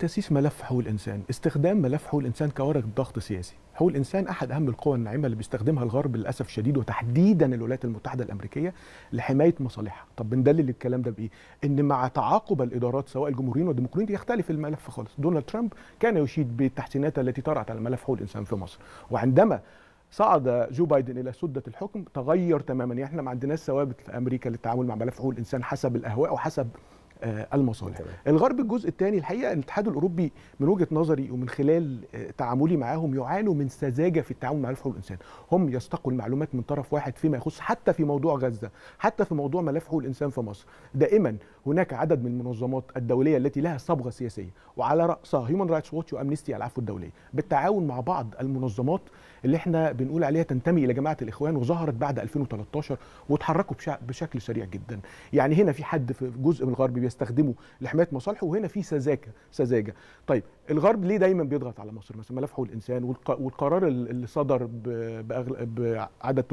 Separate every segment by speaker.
Speaker 1: تاسيس ملف حقوق الانسان استخدام ملف حقوق الانسان كورق ضغط سياسي حقوق الانسان احد اهم القوى الناعمه اللي بيستخدمها الغرب للاسف الشديد وتحديدا الولايات المتحده الامريكيه لحمايه مصالحها طب بندلل الكلام ده بايه ان مع تعاقب الادارات سواء الجمهوريين والديمقراطيين يختلف الملف خالص دونالد ترامب كان يشيد بالتحسينات التي طرأت على ملف حقوق الانسان في مصر وعندما صعد جو بايدن الى سده الحكم تغير تماما يعني احنا ما عندناش ثوابت في امريكا للتعامل مع ملف حقوق الانسان حسب الاهواء وحسب آه، المصالح
Speaker 2: تمام.
Speaker 1: الغرب الجزء الثاني الحقيقه الاتحاد الاوروبي من وجهه نظري ومن خلال آه، تعاملي معاهم يعانوا من سذاجه في التعامل مع ملف حقوق الانسان هم يستقوا المعلومات من طرف واحد فيما يخص حتى في موضوع غزه حتى في موضوع ملف حقوق الانسان في مصر دائما هناك عدد من المنظمات الدوليه التي لها صبغه سياسيه وعلى راسها هيومن رايتس ووتش وامنستي العفو الدوليه بالتعاون مع بعض المنظمات اللي احنا بنقول عليها تنتمي الى جماعه الاخوان وظهرت بعد 2013 وتحركوا بشع- بشكل سريع جدا يعني هنا في حد في جزء من الغرب بيستخدمه لحمايه مصالحه وهنا في سذاجه سذاجه طيب الغرب ليه دايما بيضغط على مصر مثلا ملف حقوق الانسان والق- والقرار ال- اللي صدر ب- بأغل- بعدد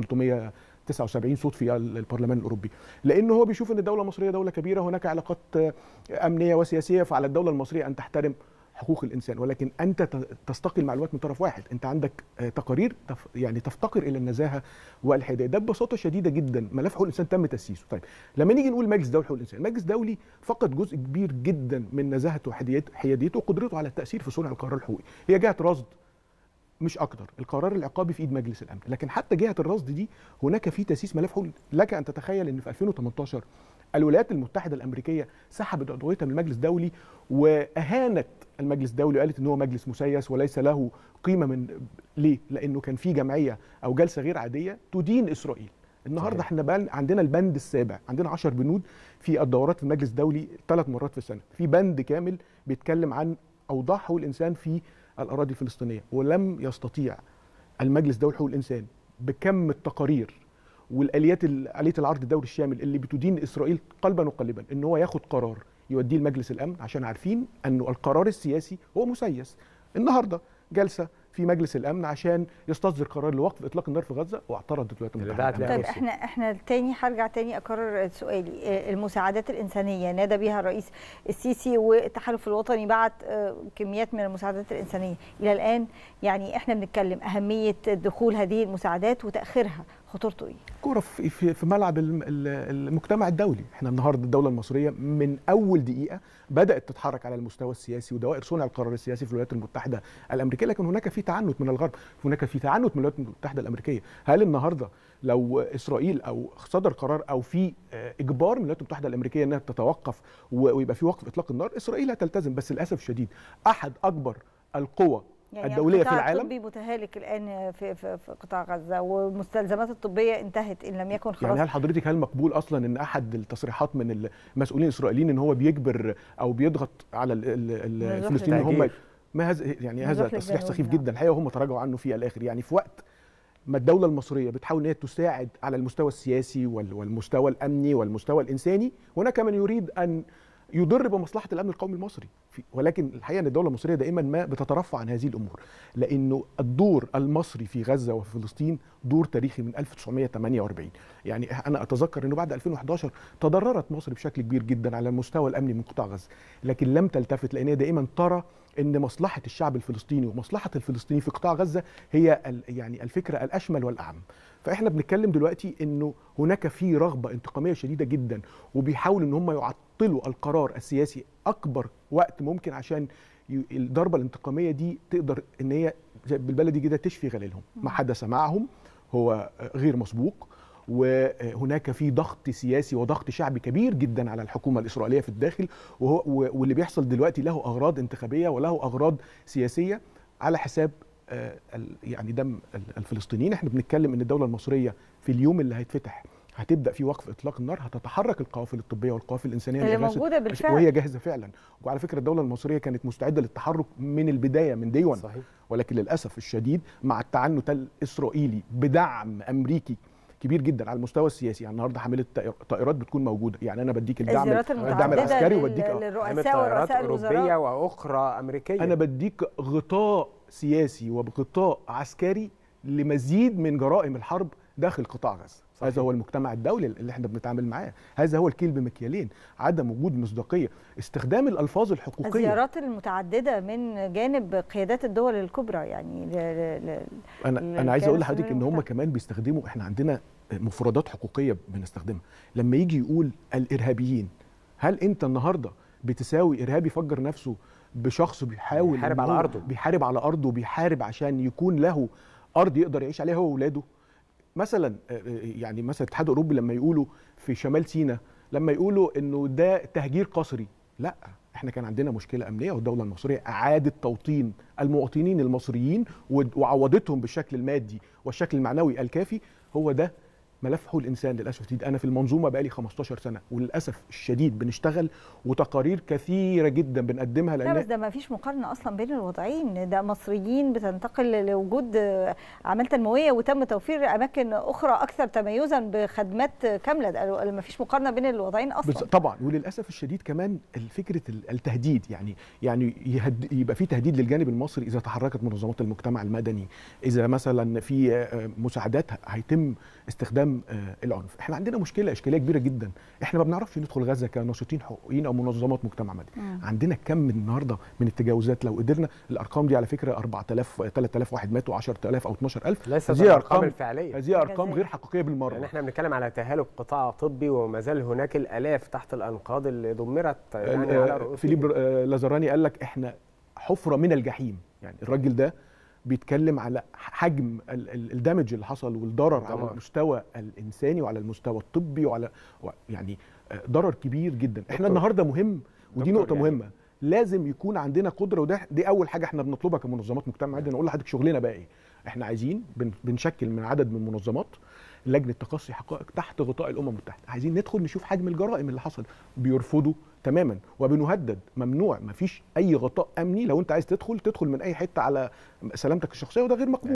Speaker 1: 379 صوت في ال- البرلمان الاوروبي لانه هو بيشوف ان الدوله المصريه دوله كبيره هناك علاقات آه، امنيه وسياسيه فعلى الدوله المصريه ان تحترم حقوق الانسان ولكن انت ت- تستقي المعلومات من طرف واحد انت عندك آه، تقارير تف يعني تفتقر الى النزاهه والحياديه ده ببساطه شديده جدا ملف حقوق الانسان تم تاسيسه طيب لما نيجي نقول مجلس دولي حقوق الانسان مجلس دولي فقد جزء كبير جدا من نزاهته وحياديته حياديته وقدرته على التاثير في صنع القرار الحقوقي هي جهه رصد مش اكتر القرار العقابي في ايد مجلس الامن لكن حتى جهه الرصد دي هناك في تاسيس ملف حقوق لك ان تتخيل ان في 2018 الولايات المتحده الامريكيه سحبت عضويتها من المجلس الدولي واهانت المجلس الدولي وقالت ان هو مجلس مسيس وليس له قيمه من ليه لانه كان في جمعيه او جلسه غير عاديه تدين اسرائيل النهارده
Speaker 2: صحيح.
Speaker 1: احنا بقى عندنا البند السابع عندنا 10 بنود في الدورات في المجلس الدولي ثلاث مرات في السنه في بند كامل بيتكلم عن اوضاع حقوق الانسان في الاراضي الفلسطينيه ولم يستطيع المجلس الدولي لحقوق الانسان بكم التقارير والاليات ال- اليه العرض الدولي الشامل اللي بتدين اسرائيل قلبا وقالبا ان هو ياخد قرار يوديه لمجلس الامن عشان عارفين انه القرار السياسي هو مسيس النهارده جلسه في مجلس الامن عشان يستصدر قرار لوقف اطلاق النار في غزه واعترضت الولايات
Speaker 2: اللي
Speaker 1: المتحده
Speaker 2: دعت لها
Speaker 1: الأمريكية.
Speaker 3: طيب احنا احنا تاني هرجع تاني اكرر سؤالي آه، المساعدات الانسانيه نادى بها الرئيس السيسي والتحالف الوطني بعت آه، كميات من المساعدات الانسانيه الى الان يعني احنا بنتكلم اهميه دخول هذه المساعدات وتاخيرها خطورته ايه؟
Speaker 1: كوره في في في ملعب الم- ال- المجتمع الدولي احنا النهارده الدوله المصريه من اول دقيقه بدات تتحرك على المستوى السياسي ودوائر صنع القرار السياسي في الولايات المتحده الامريكيه لكن هناك في تعنت من الغرب هناك في تعنت من الولايات المتحده الامريكيه هل النهارده لو اسرائيل او صدر قرار او في آه، اجبار من الولايات المتحده الامريكيه انها تتوقف و- ويبقى في وقف اطلاق النار اسرائيل هتلتزم بس للاسف الشديد احد اكبر القوى الدوليه في
Speaker 3: القطاع
Speaker 1: العالم
Speaker 3: الطبي متهالك الان في في, في قطاع غزه والمستلزمات الطبيه انتهت ان لم يكن خلاص
Speaker 1: يعني هل حضرتك هل مقبول اصلا ان احد التصريحات من المسؤولين الاسرائيليين ان هو بيجبر او بيضغط على ال- ال- ال-
Speaker 3: نزوح
Speaker 1: الفلسطينيين ان هم
Speaker 2: للتهجير.
Speaker 1: ما هذا يعني
Speaker 3: نزوح
Speaker 1: هذا تصريح
Speaker 3: للجنوب،
Speaker 1: سخيف
Speaker 3: نعم.
Speaker 1: جدا الحقيقه وهم تراجعوا عنه في الاخر يعني في وقت ما الدوله المصريه بتحاول ان هي تساعد على المستوى السياسي وال- والمستوى الامني والمستوى الانساني هناك من يريد ان يضر بمصلحه الامن القومي المصري في- ولكن الحقيقه ان الدوله المصريه دائما ما بتترفع عن هذه الامور لانه الدور المصري في غزه وفي فلسطين دور تاريخي من 1948 يعني انا اتذكر انه بعد 2011 تضررت مصر بشكل كبير جدا على المستوى الامني من قطاع غزه لكن لم تلتفت لان هي دائما ترى ان مصلحه الشعب الفلسطيني ومصلحه الفلسطيني في قطاع غزه هي ال- يعني الفكره الاشمل والاعم فاحنا بنتكلم دلوقتي انه هناك في رغبه انتقاميه شديده جدا وبيحاولوا ان هم يعطلوا القرار السياسي اكبر وقت ممكن عشان ي- الضربه الانتقاميه دي تقدر ان هي زي بالبلدي كده تشفي غليلهم ما حدث معهم هو غير مسبوق وهناك في ضغط سياسي وضغط شعبي كبير جدا على الحكومه الاسرائيليه في الداخل وهو واللي بيحصل دلوقتي له اغراض انتخابيه وله اغراض سياسيه على حساب آه، ال- يعني دم ال- الفلسطينيين احنا بنتكلم ان الدوله المصريه في اليوم اللي هيتفتح هتبدا في وقف اطلاق النار هتتحرك القوافل الطبيه والقوافل الانسانيه
Speaker 3: اللي
Speaker 1: لإغاثة-
Speaker 3: موجودة بالفعل.
Speaker 1: وهي جاهزه فعلا وعلى فكره الدوله المصريه كانت مستعده للتحرك من البدايه من دي 1
Speaker 2: صحيح
Speaker 1: ولكن للاسف الشديد مع التعنت الاسرائيلي بدعم امريكي كبير جدا على المستوى السياسي يعني النهارده حامله طائر- طائرات بتكون موجوده يعني انا بديك الدعم
Speaker 3: الزيارات
Speaker 1: الدعم
Speaker 3: المتعدده
Speaker 1: العسكري
Speaker 3: لل-
Speaker 1: وبديك
Speaker 2: عامل
Speaker 3: للرؤساء
Speaker 2: طائرات
Speaker 3: ورؤساء
Speaker 2: اوروبيه
Speaker 3: الوزراء
Speaker 2: واخرى امريكيه
Speaker 1: انا بديك غطاء سياسي وغطاء عسكري لمزيد من جرائم الحرب داخل قطاع غزه
Speaker 2: صحيح.
Speaker 1: هذا هو المجتمع الدولي اللي احنا بنتعامل معاه هذا هو الكيل بمكيالين عدم وجود مصداقيه استخدام الالفاظ الحقوقيه
Speaker 3: الزيارات المتعدده من جانب قيادات الدول الكبرى يعني ل... ل...
Speaker 1: انا
Speaker 3: ل-
Speaker 1: انا عايز اقول
Speaker 3: الكيان
Speaker 1: لحضرتك ان هم
Speaker 3: السوري
Speaker 1: كمان بيستخدموا احنا عندنا مفردات حقوقيه بنستخدمها لما يجي يقول الارهابيين هل انت النهارده بتساوي ارهابي فجر نفسه بشخص بيحاول
Speaker 2: بيحارب
Speaker 1: إن
Speaker 2: على
Speaker 1: هو
Speaker 2: أرضه.
Speaker 1: بيحارب على ارضه وبيحارب عشان يكون له ارض يقدر يعيش عليها هو واولاده مثلا آه، آه، يعني مثلا الاتحاد الاوروبي لما يقولوا في شمال سيناء لما يقولوا انه ده تهجير قسري لا احنا كان عندنا مشكله امنيه والدوله المصريه اعادت توطين المواطنين المصريين ود- وعوضتهم بالشكل المادي والشكل المعنوي الكافي هو ده ملف حقوق الانسان للاسف الشديد انا في المنظومه بقالي 15 سنه وللاسف الشديد بنشتغل وتقارير كثيره جدا بنقدمها
Speaker 3: لا بس
Speaker 1: لان
Speaker 3: ده ما فيش مقارنه اصلا بين الوضعين ده مصريين بتنتقل لوجود آه، اعمال تنمويه وتم توفير اماكن اخرى اكثر تميزا بخدمات كامله ده ما فيش مقارنه بين الوضعين
Speaker 1: بس
Speaker 3: اصلا
Speaker 1: طبعا وللاسف الشديد كمان فكره ال- التهديد يعني يعني يهد يبقى في تهديد للجانب المصري اذا تحركت منظمات المجتمع المدني اذا مثلا في آه، مساعدات ه- هيتم استخدام آه، العنف احنا عندنا مشكله اشكاليه كبيره جدا احنا ما بنعرفش ندخل غزه كناشطين حقوقيين او منظمات مجتمع مدني
Speaker 3: مم.
Speaker 1: عندنا كم من النهارده من التجاوزات لو قدرنا الارقام دي على فكره 4000 3000 واحد ماتوا 10000 او 12000
Speaker 2: ليست
Speaker 1: هذه
Speaker 2: الارقام
Speaker 1: ارقام
Speaker 2: الفعليه
Speaker 1: هذه ارقام
Speaker 3: جزائر.
Speaker 1: غير حقيقيه بالمره
Speaker 2: يعني احنا بنتكلم على تهالك قطاع طبي وما زال هناك الالاف تحت الانقاض اللي دمرت يعني على
Speaker 1: آه،
Speaker 2: رؤوس
Speaker 1: فيليب آه، لازاراني قال لك احنا حفره من الجحيم يعني الراجل ده بيتكلم على حجم ال- ال- الدمج اللي حصل والضرر على
Speaker 2: الدمار.
Speaker 1: المستوى الانساني وعلى المستوى الطبي وعلى و- يعني آه، ضرر كبير جدا احنا
Speaker 2: دكتور.
Speaker 1: النهارده مهم ودي
Speaker 2: دكتور
Speaker 1: نقطه
Speaker 2: يعني-
Speaker 1: مهمه لازم يكون عندنا قدره وده دي اول حاجه احنا بنطلبها كمنظمات مجتمع مدني نقول لحضرتك شغلنا بقى ايه احنا عايزين بن- بنشكل من عدد من المنظمات لجنه تقصي حقائق تحت غطاء الامم المتحده عايزين ندخل نشوف حجم الجرائم اللي حصل بيرفضوا تماما وبنهدد ممنوع مفيش اي غطاء امني لو انت عايز تدخل تدخل من اي حته على سلامتك الشخصيه وده غير مقبول